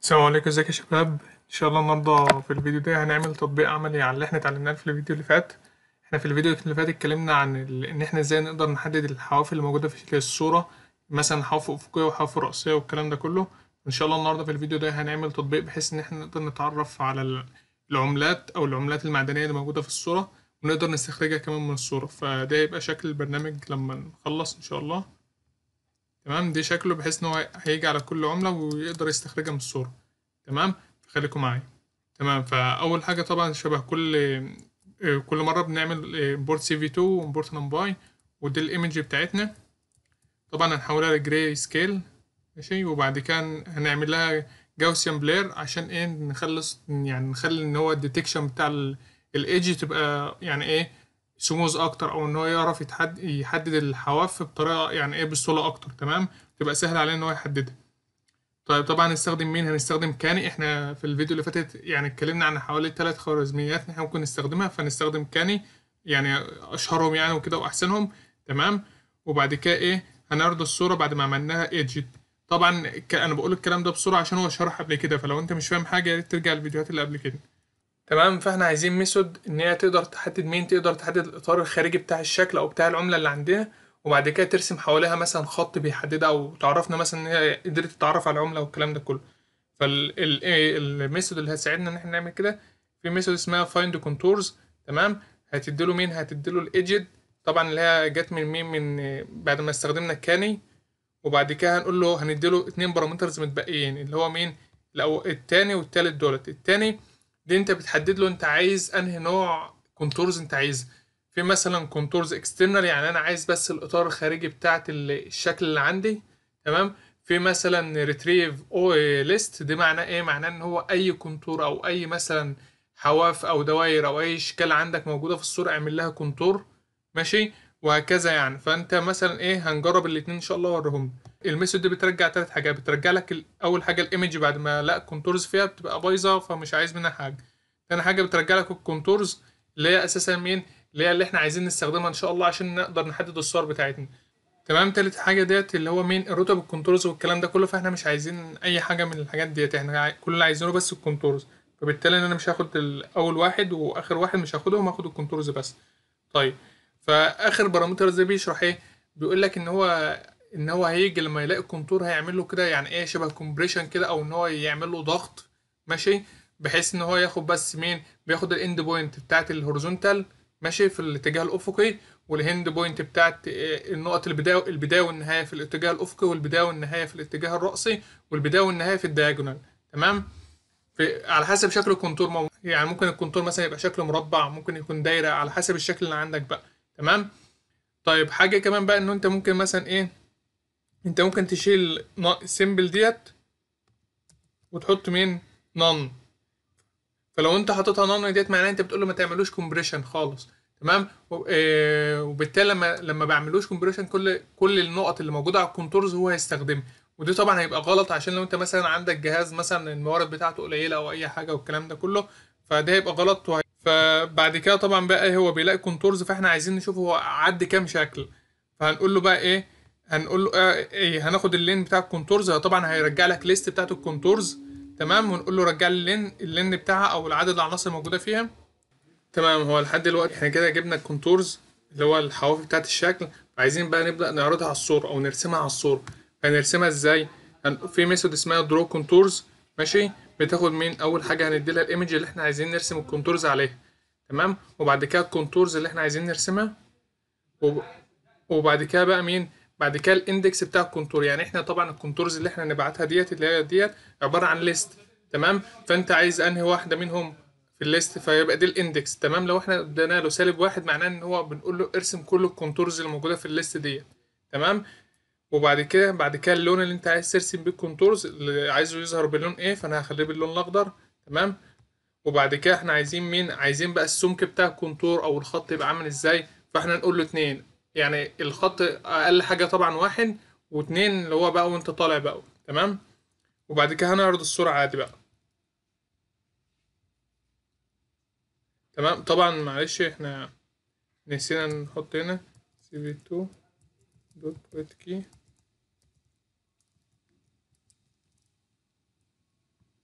السلام عليكم ازيك يا شباب ان شاء الله النهارده في الفيديو ده هنعمل تطبيق عملي على اللي احنا اتعلمناه في الفيديو اللي فات احنا في الفيديو اللي فات اتكلمنا عن ال... ان احنا ازاي نقدر نحدد الحواف اللي موجوده في الصوره مثلا حواف افقيه وحواف رأسيه والكلام ده كله ان شاء الله النهارده في الفيديو ده هنعمل تطبيق بحيث ان احنا نقدر نتعرف على ال- العملات او العملات المعدنيه اللي موجوده في الصوره ونقدر نستخرجها كمان من الصوره فده يبقى شكل البرنامج لما نخلص ان شاء الله تمام دي شكله بحيث ان هو هيجي على كل عمله ويقدر يستخرجها من الصوره تمام خليكم معايا تمام فاول حاجه طبعا شبه كل آه، كل مره بنعمل امبورت سي في 2 وامبورت نمباي ودي الايمج بتاعتنا طبعا هنحولها لجراي سكيل ماشي وبعد كده هنعمل لها جاوسيان بلير عشان ايه نخلص يعني نخلي ان هو الديتكشن بتاع الايدج تبقى يعني ايه سموز اكتر او ان هو يعرف يتحد يحدد الحواف بطريقه يعني ايه بسهوله اكتر تمام تبقى سهل عليه ان هو يحددها طيب طبعا هنستخدم مين هنستخدم كاني احنا في الفيديو اللي فاتت يعني اتكلمنا عن حوالي ثلاث خوارزميات احنا ممكن نستخدمها فنستخدم كاني يعني اشهرهم يعني وكده واحسنهم تمام وبعد كده ايه هنعرض الصوره بعد ما عملناها ايدجت طبعا ك- انا بقول الكلام ده بسرعه عشان هو شرح قبل كده فلو انت مش فاهم حاجه يا ريت ترجع الفيديوهات اللي قبل كده تمام فاحنا عايزين ميثود ان هي تقدر تحدد مين تقدر تحدد الاطار الخارجي بتاع الشكل او بتاع العمله اللي عندنا وبعد كده ترسم حواليها مثلا خط بيحددها او تعرفنا مثلا ان هي قدرت تتعرف على العمله والكلام ده كله فالميثود اللي هتساعدنا ان احنا نعمل كده في ميثود اسمها فايند كونتورز تمام هتديله مين هتديله الايدجد طبعا اللي هي جت من مين من بعد ما استخدمنا الكاني وبعد كده هنقول له هنديله اتنين بارامترز متبقيين اللي هو مين الأو- التاني والتالت دولت التاني دي انت بتحدد له انت عايز انهي نوع كونتورز انت عايزها في مثلا كونتورز اكسترنال يعني انا عايز بس الاطار الخارجي بتاعت ال- الشكل اللي عندي تمام في مثلا ريتريف او ليست دي معناه ايه معناه ان هو اي كونتور او اي مثلا حواف او دوائر او اي اشكال عندك موجوده في الصوره اعمل لها كونتور ماشي وهكذا يعني فانت مثلا ايه هنجرب الاتنين ان شاء الله واوريهم الميثود دي بترجع تلات حاجات بترجع لك ال- اول حاجه الايمج بعد ما لا كونتورز فيها بتبقى بايظه فمش عايز منها حاجه تاني حاجه بترجع لك الكونتورز اللي هي اساسا مين اللي هي اللي احنا عايزين نستخدمها ان شاء الله عشان نقدر نحدد الصور بتاعتنا تمام تالت حاجه ديت اللي هو مين الروتاب الكونتورز والكلام ده كله فاحنا مش عايزين اي حاجه من الحاجات ديت احنا عاي- كل اللي عايزينه بس الكونتورز فبالتالي انا مش هاخد ال- اول واحد واخر واحد مش هاخدهم هاخد الكونتورز بس طيب فاخر بارامترز ده بيشرح ايه بيقول لك ان هو ان هو هيجي لما يلاقي الكونتور هيعمل له كده يعني ايه شبه كومبريشن كده او ان هو يعمل له ضغط ماشي بحيث ان هو ياخد بس مين بياخد الاند بوينت بتاعت الهوريزونتال ماشي في الاتجاه الافقي والهند بوينت بتاعت إيه، النقط البدايه البدايه والنهايه في الاتجاه الافقي والبدايه والنهايه في الاتجاه الرأسي والبدايه والنهايه في الدياجونال تمام في على حسب شكل الكونتور مو- يعني ممكن الكونتور مثلا يبقى شكل مربع ممكن يكون دايره على حسب الشكل اللي عندك بقى تمام طيب حاجه كمان بقى ان انت ممكن مثلا ايه انت ممكن تشيل السيمبل ديت وتحط مين نون فلو انت حاططها نون ديت معناها انت بتقول له ما تعملوش كومبريشن خالص تمام و- آه، وبالتالي لما لما بعملوش كومبريشن كل كل النقط اللي موجوده على الكونتورز هو هيستخدمها ودي طبعا هيبقى غلط عشان لو انت مثلا عندك جهاز مثلا الموارد بتاعته قليله او اي حاجه والكلام ده كله فده هيبقى غلط وهي... فبعد كده طبعا بقى ايه هو بيلاقي كونتورز فاحنا عايزين نشوف هو عدى كام شكل فهنقول له بقى ايه هنقول له آه ايه هناخد اللين بتاع الكونتورز هو طبعا هيرجع لك ليست بتاعت الكونتورز تمام ونقول له رجع لي اللين اللين بتاعها او العدد العناصر الموجوده فيها تمام هو لحد دلوقتي احنا كده جبنا الكونتورز اللي هو الحواف بتاعت الشكل عايزين بقى نبدأ نعرضها على الصورة أو نرسمها على الصورة هنرسمها ازاي؟ هن... في ميثود اسمها درو كونتورز ماشي بتاخد من أول حاجة هنديلها الإيمج اللي احنا عايزين نرسم الكونتورز عليها تمام وبعد كده الكونتورز اللي احنا عايزين نرسمها وب... وبعد كده بقى مين؟ بعد كده الاندكس بتاع الكونتور يعني احنا طبعا الكونتورز اللي احنا نبعتها ديت اللي هي ديت عبارة عن ليست تمام فانت عايز انهي واحدة منهم في الليست فيبقى دي الاندكس تمام لو احنا ادينا له سالب واحد معناه ان هو بنقول له ارسم كل الكونتورز اللي موجوده في الليست ديت تمام وبعد كده بعد كده اللون اللي انت عايز ترسم بيه الكونتورز اللي عايزه يظهر باللون ايه فانا هخليه باللون الاخضر تمام وبعد كده احنا عايزين مين عايزين بقى السمك بتاع الكونتور او الخط يبقى عامل ازاي فاحنا نقول له اتنين يعني الخط اقل حاجه طبعا واحد واتنين اللي هو بقى وانت طالع بقى تمام وبعد كده هنعرض الصوره عادي بقى تمام طبعا معلش احنا نسينا نحط هنا سي في 2 دوت بويت كي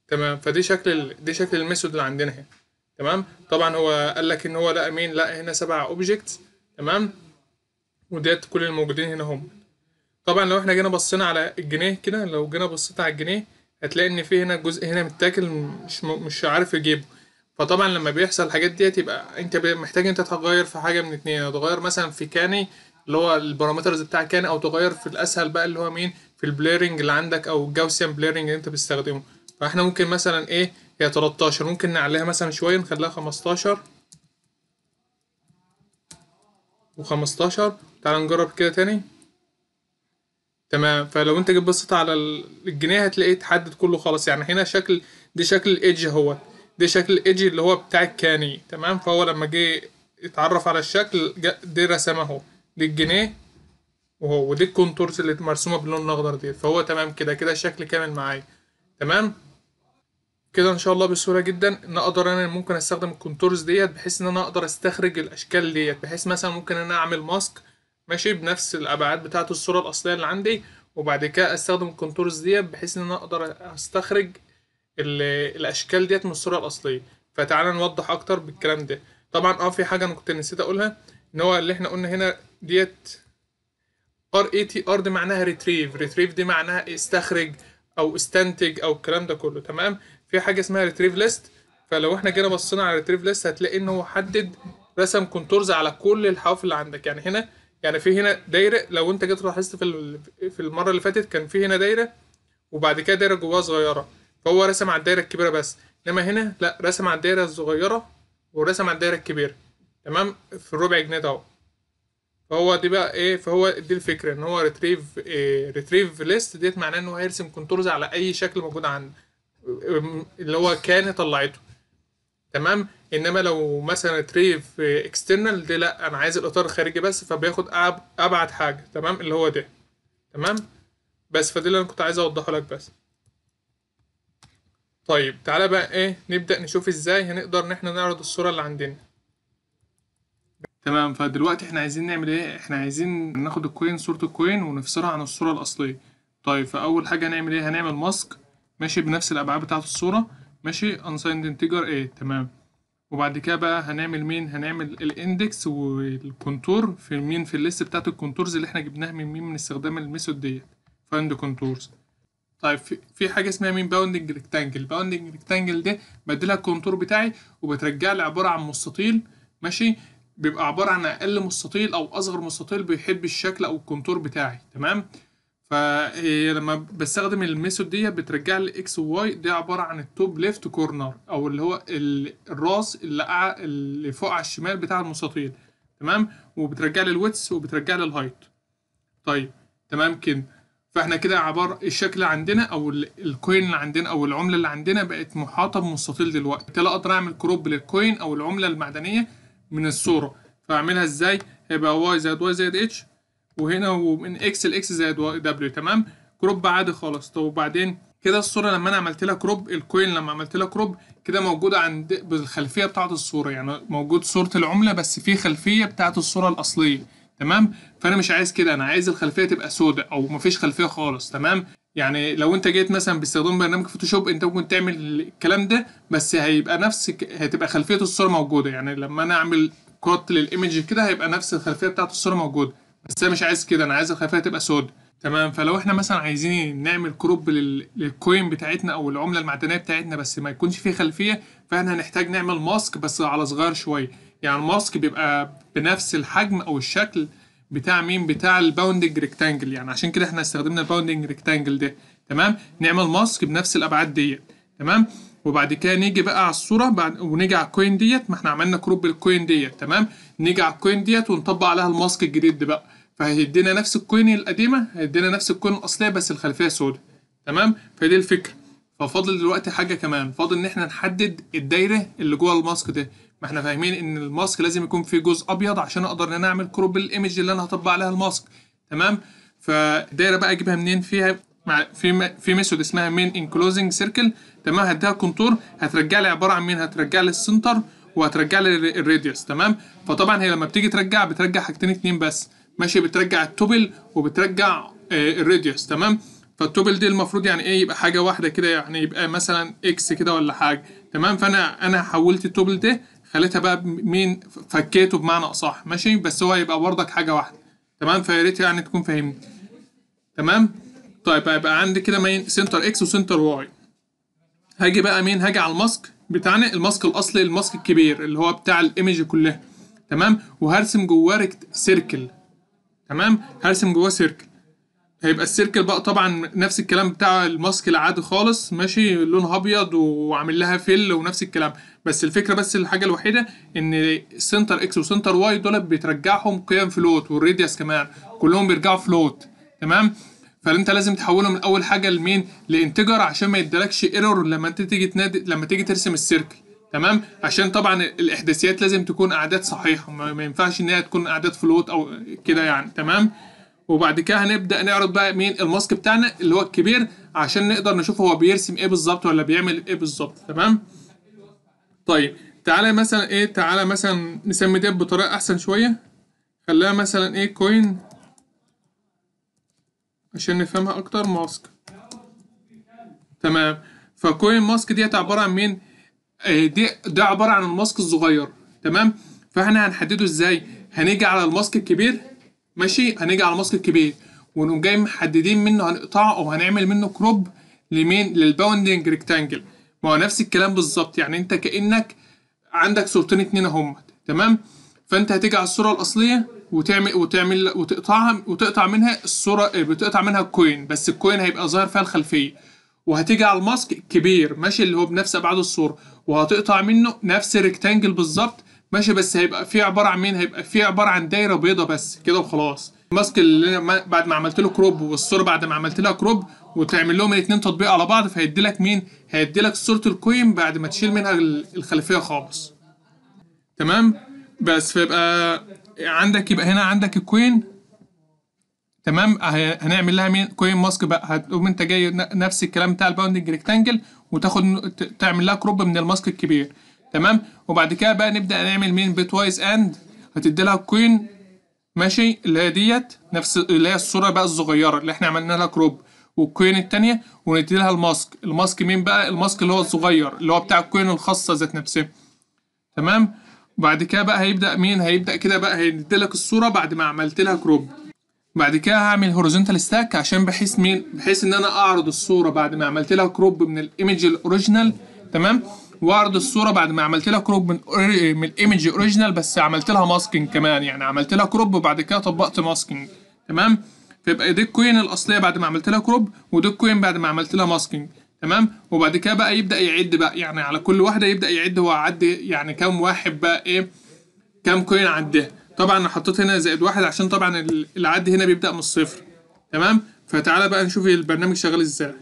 تمام فدي شكل ال... دي شكل الميثود اللي عندنا هنا تمام طبعا هو قال لك ان هو لا مين لا هنا سبع اوبجكتس تمام وديت كل الموجودين هنا هم طبعا لو احنا جينا بصينا على الجنيه كده لو جينا بصيت على الجنيه هتلاقي ان في هنا جزء هنا متاكل مش م... مش عارف يجيبه فطبعا لما بيحصل الحاجات ديت يبقى انت محتاج انت تغير في حاجه من اتنين تغير مثلا في كاني اللي هو البارامترز بتاع كاني او تغير في الاسهل بقى اللي هو مين في البليرنج اللي عندك او الجاوسيان بليرنج اللي انت بتستخدمه فاحنا ممكن مثلا ايه هي 13 ممكن نعليها مثلا شويه نخليها 15 و15 تعال نجرب كده تاني تمام فلو انت جيت بصيت على الجنيه هتلاقيه اتحدد كله خالص يعني هنا شكل دي شكل الايدج اهوت ده شكل الايدج اللي هو بتاع الكاني تمام فهو لما جه اتعرف على الشكل دي رسمه اهو دي الجنيه وهو ودي الكونتورز اللي مرسومه باللون الاخضر ديت فهو تمام كده كده الشكل كامل معايا تمام كده ان شاء الله بسهوله جدا ان اقدر انا ممكن استخدم الكونتورز ديت بحيث ان انا اقدر استخرج الاشكال ديت بحيث مثلا ممكن ان انا اعمل ماسك ماشي بنفس الابعاد بتاعه الصوره الاصليه اللي عندي وبعد كده استخدم الكونتورز ديت بحيث ان انا اقدر استخرج الاشكال ديت من الصوره الاصليه فتعالى نوضح اكتر بالكلام ده طبعا اه في حاجه انا كنت نسيت اقولها ان هو اللي احنا قلنا هنا ديت ار اي تي ار دي معناها ريتريف ريتريف دي معناها استخرج او استنتج او الكلام ده كله تمام في حاجه اسمها ريتريف ليست فلو احنا جينا بصينا على ريتريف ليست هتلاقي ان هو حدد رسم كونتورز على كل الحواف اللي عندك يعني هنا يعني في هنا دايره لو انت جيت لاحظت في في المره اللي فاتت كان في هنا دايره وبعد كده دايره جواها صغيره فهو رسم على الدايره الكبيره بس انما هنا لا رسم على الدايره الصغيره ورسم على الدايره الكبيره تمام في الربع جنيه ده اهو فهو دي بقى ايه فهو دي الفكره ان هو ريتريف إيه ريتريف ليست ديت معناه ان هو هيرسم كونتورز على اي شكل موجود عنده اللي هو كان طلعته تمام انما لو مثلا ريتريف اكسترنال دي لا انا عايز الاطار الخارجي بس فبياخد ابعد حاجه تمام اللي هو ده تمام بس فدي اللي انا كنت عايز اوضحه لك بس طيب تعالى بقى ايه نبدأ نشوف ازاي هنقدر ان احنا نعرض الصورة اللي عندنا تمام فدلوقتي احنا عايزين نعمل ايه احنا عايزين ناخد الكوين صورة الكوين ونفصلها عن الصورة الأصلية طيب فأول حاجة هنعمل ايه هنعمل ماسك ماشي بنفس الأبعاد بتاعة الصورة ماشي unsigned integer ايه تمام وبعد كده بقى هنعمل مين هنعمل الاندكس والكونتور في مين في الليست بتاعت الكونتورز اللي احنا جبناها من مين من استخدام الميثود ديت find كونتورز طيب في, في حاجه اسمها مين باوندنج ريكتانجل باوندنج ريكتانجل ده بديلها الكونتور بتاعي وبترجع لي عباره عن مستطيل ماشي بيبقى عباره عن اقل مستطيل او اصغر مستطيل بيحب الشكل او الكونتور بتاعي تمام فهي لما بستخدم الميثود دي بترجع لي اكس وواي دي عباره عن التوب ليفت كورنر او اللي هو الراس اللي, أع... اللي فوق على الشمال بتاع المستطيل تمام وبترجع لي الويتس وبترجع لي الهايت طيب تمام كده فاحنا كده عبارة الشكل عندنا او الكوين اللي عندنا او العملة اللي عندنا بقت محاطة بمستطيل دلوقتي كده اقدر اعمل كروب للكوين او العملة المعدنية من الصورة فاعملها ازاي هيبقى واي زائد واي زائد اتش وهنا ومن اكس لاكس زائد واي دبليو تمام كروب عادي خالص طب وبعدين كده الصورة لما انا عملت لها كروب الكوين لما عملت لها كروب كده موجودة عند بالخلفية بتاعة الصورة يعني موجود صورة العملة بس في خلفية بتاعة الصورة الأصلية تمام فانا مش عايز كده انا عايز الخلفيه تبقى سوداء او مفيش خلفيه خالص تمام يعني لو انت جيت مثلا باستخدام برنامج فوتوشوب انت ممكن تعمل الكلام ده بس هيبقى نفس هتبقى خلفيه الصوره موجوده يعني لما انا اعمل كوت للايمج كده هيبقى نفس الخلفيه بتاعت الصوره موجوده بس انا مش عايز كده انا عايز الخلفيه تبقى سوداء تمام فلو احنا مثلا عايزين نعمل كروب للكوين بتاعتنا او العمله المعدنيه بتاعتنا بس ما يكونش فيه خلفيه فاحنا هنحتاج نعمل ماسك بس على صغير شويه يعني الماسك بيبقى بنفس الحجم او الشكل بتاع مين بتاع الباوندنج ريكتانجل يعني عشان كده احنا استخدمنا الباوندنج ريكتانجل ده تمام نعمل ماسك بنفس الابعاد ديت تمام وبعد كده نيجي بقى على الصوره بعد ونيجي على الكوين ديت ما احنا عملنا كروب بالكوين ديت تمام نيجي على الكوين ديت ونطبق عليها الماسك الجديد ده بقى فهيدينا نفس الكوين القديمه هيدينا نفس الكوين الاصليه بس الخلفيه سوداء تمام فدي الفكره ففاضل دلوقتي حاجه كمان فاضل ان احنا نحدد الدايره اللي جوه الماسك ده ما احنا فاهمين ان الماسك لازم يكون فيه جزء ابيض عشان اقدر ان انا اعمل كروب الايمج اللي انا هطبق عليها الماسك تمام فالدايره بقى اجيبها منين فيها مع في في ميثود اسمها مين انكلوزنج سيركل تمام هديها كونتور هترجع لي عباره عن مين هترجع لي السنتر وهترجع لي الراديوس تمام فطبعا هي لما بتيجي ترجع بترجع حاجتين اتنين بس ماشي بترجع التوبل وبترجع الراديوس تمام فالتوبل دي المفروض يعني ايه يبقى حاجه واحده كده يعني يبقى مثلا اكس كده ولا حاجه تمام فانا انا حولت التوبل ده خليتها بقى مين فكيته بمعنى اصح ماشي بس هو يبقى برضك حاجه واحده تمام فيا ريت يعني تكون فاهمني تمام طيب هيبقى عندي كده مين سنتر اكس وسنتر واي هاجي بقى مين هاجي على الماسك بتاعنا الماسك الاصلي الماسك الكبير اللي هو بتاع الايمج كلها تمام وهرسم جواه سيركل تمام هرسم جواه سيركل هيبقى السيركل بقى طبعا نفس الكلام بتاع الماسك العادي خالص ماشي لونها ابيض وعامل لها فيل ونفس الكلام بس الفكره بس الحاجه الوحيده ان سنتر اكس وسنتر واي دول بيترجعهم قيم فلوت والراديوس كمان كلهم بيرجعوا فلوت تمام فانت لازم تحوله من اول حاجه لمين لانتجر عشان ما يديلكش ايرور لما انت تيجي تنادي لما تيجي ترسم السيركل تمام عشان طبعا الاحداثيات لازم تكون اعداد صحيحه ما ينفعش ان هي تكون اعداد فلوت او كده يعني تمام وبعد كده هنبدا نعرض بقى مين الماسك بتاعنا اللي هو الكبير عشان نقدر نشوف هو بيرسم ايه بالظبط ولا بيعمل ايه بالظبط تمام طيب تعالى مثلا ايه تعالى مثلا نسمي ده بطريقه احسن شويه خليها مثلا ايه كوين عشان نفهمها اكتر ماسك تمام فكوين ماسك ديت عباره عن مين آه دي ده عباره عن الماسك الصغير تمام فاحنا هنحدده ازاي هنيجي على الماسك الكبير ماشي هنيجي على الماسك الكبير ونقوم جاي محددين منه هنقطعه او هنعمل منه كروب لمين للباوندنج ريكتانجل ما هو نفس الكلام بالظبط يعني انت كانك عندك صورتين اتنين اهم تمام فانت هتيجي على الصوره الاصليه وتعمل وتعمل وتقطعها وتقطع منها الصوره بتقطع منها الكوين بس الكوين هيبقى ظاهر فيها الخلفيه وهتيجي على الماسك الكبير ماشي اللي هو بنفس ابعاد الصوره وهتقطع منه نفس الريكتانجل بالظبط ماشي بس هيبقى فيه عباره عن مين هيبقى فيه عباره عن دايره بيضه بس كده وخلاص الماسك اللي أنا بعد ما عملت له كروب والصوره بعد ما عملت لها كروب وتعمل لهم الاثنين تطبيق على بعض فهيدي لك مين هيدي لك صوره الكوين بعد ما تشيل منها الخلفيه خالص تمام بس فيبقى عندك يبقى هنا عندك الكوين تمام هنعمل لها مين كوين ماسك بقى هتقوم انت جاي نفس الكلام بتاع الباوندنج ريكتانجل وتاخد تعمل لها كروب من الماسك الكبير تمام وبعد كده بقى نبدا نعمل مين بيت وايز اند هتدي لها كوين ماشي اللي هي ديت نفس اللي هي الصوره بقى الصغيره اللي احنا عملنا لها كروب والكوين التانية وندي لها الماسك الماسك مين بقى الماسك اللي هو الصغير اللي هو بتاع الكوين الخاصه ذات نفسها تمام وبعد كده بقى هيبدا مين هيبدا كده بقى هيدي لك الصوره بعد ما عملت لها كروب بعد كده هعمل هوريزونتال ستاك عشان بحيث مين بحيث ان انا اعرض الصوره بعد ما عملت لها كروب من الايمج الاوريجينال تمام واعرض الصوره بعد ما عملت لها كروب من من الايمج اوريجينال بس عملت لها ماسكينج كمان يعني عملت لها كروب وبعد كده طبقت ماسكينج تمام فيبقى دي الكوين الاصليه بعد ما عملت لها كروب ودي الكوين بعد ما عملت لها ماسكينج تمام وبعد كده بقى يبدا يعد بقى يعني على كل واحده يبدا يعد هو عد يعني كام واحد بقى ايه كام كوين عدها طبعا انا حطيت هنا زائد واحد عشان طبعا العد هنا بيبدا من الصفر تمام فتعالى بقى نشوف البرنامج شغال ازاي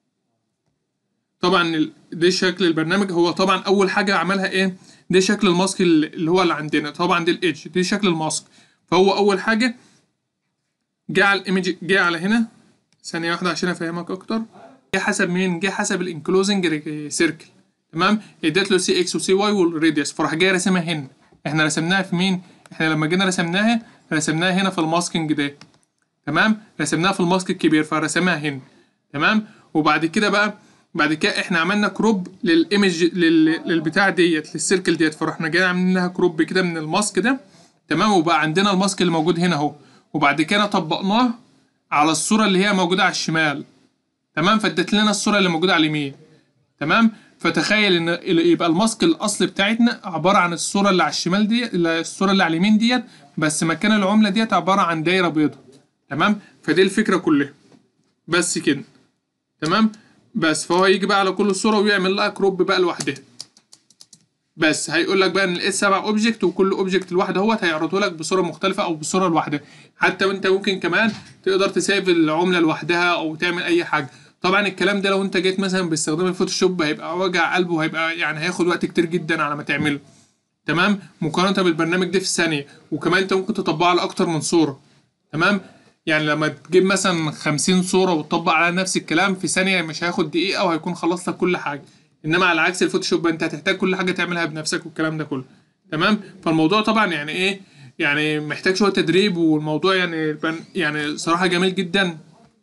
طبعا ده شكل البرنامج هو طبعا اول حاجه عملها ايه ده شكل الماسك اللي هو اللي عندنا طبعا ده الايدج ده شكل الماسك فهو اول حاجه جه على الايمج جه على هنا ثانيه واحده عشان افهمك اكتر جه حسب مين جه حسب الانكلوزنج سيركل تمام اديت له سي اكس وسي واي والراديوس فراح جاي راسمها هنا احنا رسمناها في مين احنا لما جينا رسمناها رسمناها هنا في الماسكنج ده تمام رسمناها في الماسك الكبير فرسمها هنا تمام وبعد كده بقى بعد كده احنا عملنا كروب للايمج لل... للبتاع ديت للسيركل ديت فرحنا جايين عاملين لها كروب كده من الماسك ده تمام وبقى عندنا الماسك اللي موجود هنا اهو وبعد كده طبقناه على الصوره اللي هي موجوده على الشمال تمام فادت لنا الصوره اللي موجوده على اليمين تمام فتخيل ان يبقى الماسك الاصلي بتاعتنا عباره عن الصوره اللي على الشمال دي الصوره اللي على اليمين ديت بس مكان العمله ديت عباره عن دايره بيضاء تمام فدي الفكره كلها بس كده تمام بس فهو يجي بقى على كل صوره ويعمل لها كروب بقى لوحدها بس هيقول لك بقى ان الاس سبع اوبجكت وكل اوبجكت لوحده اهوت هيعرضه لك بصوره مختلفه او بصوره لوحدها حتى وانت ممكن كمان تقدر تسيف العمله لوحدها او تعمل اي حاجه طبعا الكلام ده لو انت جيت مثلا باستخدام الفوتوشوب هيبقى وجع قلبه وهيبقى يعني هياخد وقت كتير جدا على ما تعمله تمام مقارنه بالبرنامج ده في ثانيه وكمان انت ممكن تطبقه على اكتر من صوره تمام يعني لما تجيب مثلا 50 صوره وتطبق عليها نفس الكلام في ثانيه مش هياخد دقيقه وهيكون خلص لك كل حاجه انما على عكس الفوتوشوب انت هتحتاج كل حاجه تعملها بنفسك والكلام ده كله تمام فالموضوع طبعا يعني ايه يعني محتاج شويه تدريب والموضوع يعني يعني صراحه جميل جدا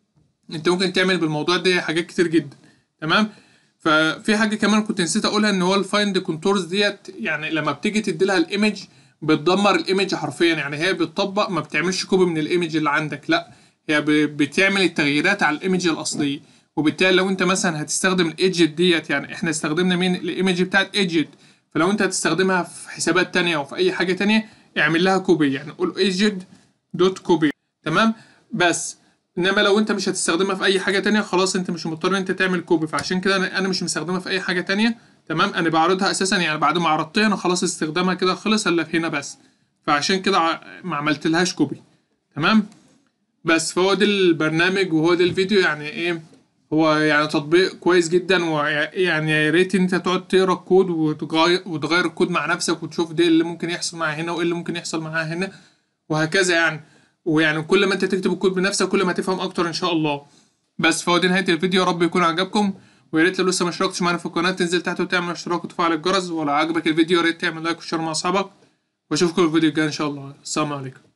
انت ممكن تعمل بالموضوع ده حاجات كتير جدا تمام ففي حاجه كمان كنت نسيت اقولها ان هو الفايند كونتورز ديت يعني لما بتيجي تدي لها الايمج بتدمر الايمج حرفيا يعني هي بتطبق ما بتعملش كوبي من الايمج اللي عندك لا هي ب- بتعمل التغييرات على الايمج الاصليه وبالتالي لو انت مثلا هتستخدم الايدجت ديت يعني احنا استخدمنا مين الايمج بتاعت ايدجت فلو انت هتستخدمها في حسابات تانية او في اي حاجه تانية اعمل لها كوبي يعني قول ايدجت دوت كوبي تمام بس انما لو انت مش هتستخدمها في اي حاجه تانية خلاص انت مش مضطر ان انت تعمل كوبي فعشان كده انا انا مش مستخدمها في اي حاجه تانية تمام انا بعرضها اساسا يعني بعد ما عرضتها انا خلاص استخدامها كده خلص الا في هنا بس فعشان كده ع- ما عملتلهاش كوبي تمام بس فهو ده البرنامج وهو ده الفيديو يعني ايه هو يعني تطبيق كويس جدا ويعني يا ريت انت تقعد تقرا الكود وتغير وتغير الكود مع نفسك وتشوف ده اللي ممكن يحصل معاه هنا وايه اللي ممكن يحصل معاه هنا وهكذا يعني ويعني كل ما انت تكتب الكود بنفسك كل ما تفهم اكتر ان شاء الله بس فهو دي نهايه الفيديو يا رب يكون عجبكم ويا ريت لو لسه ما اشتركتش معانا في القناه تنزل تحت وتعمل اشتراك وتفعل الجرس ولو عجبك الفيديو يا ريت تعمل لايك وشير مع اصحابك واشوفكم في الفيديو الجاي ان شاء الله السلام عليكم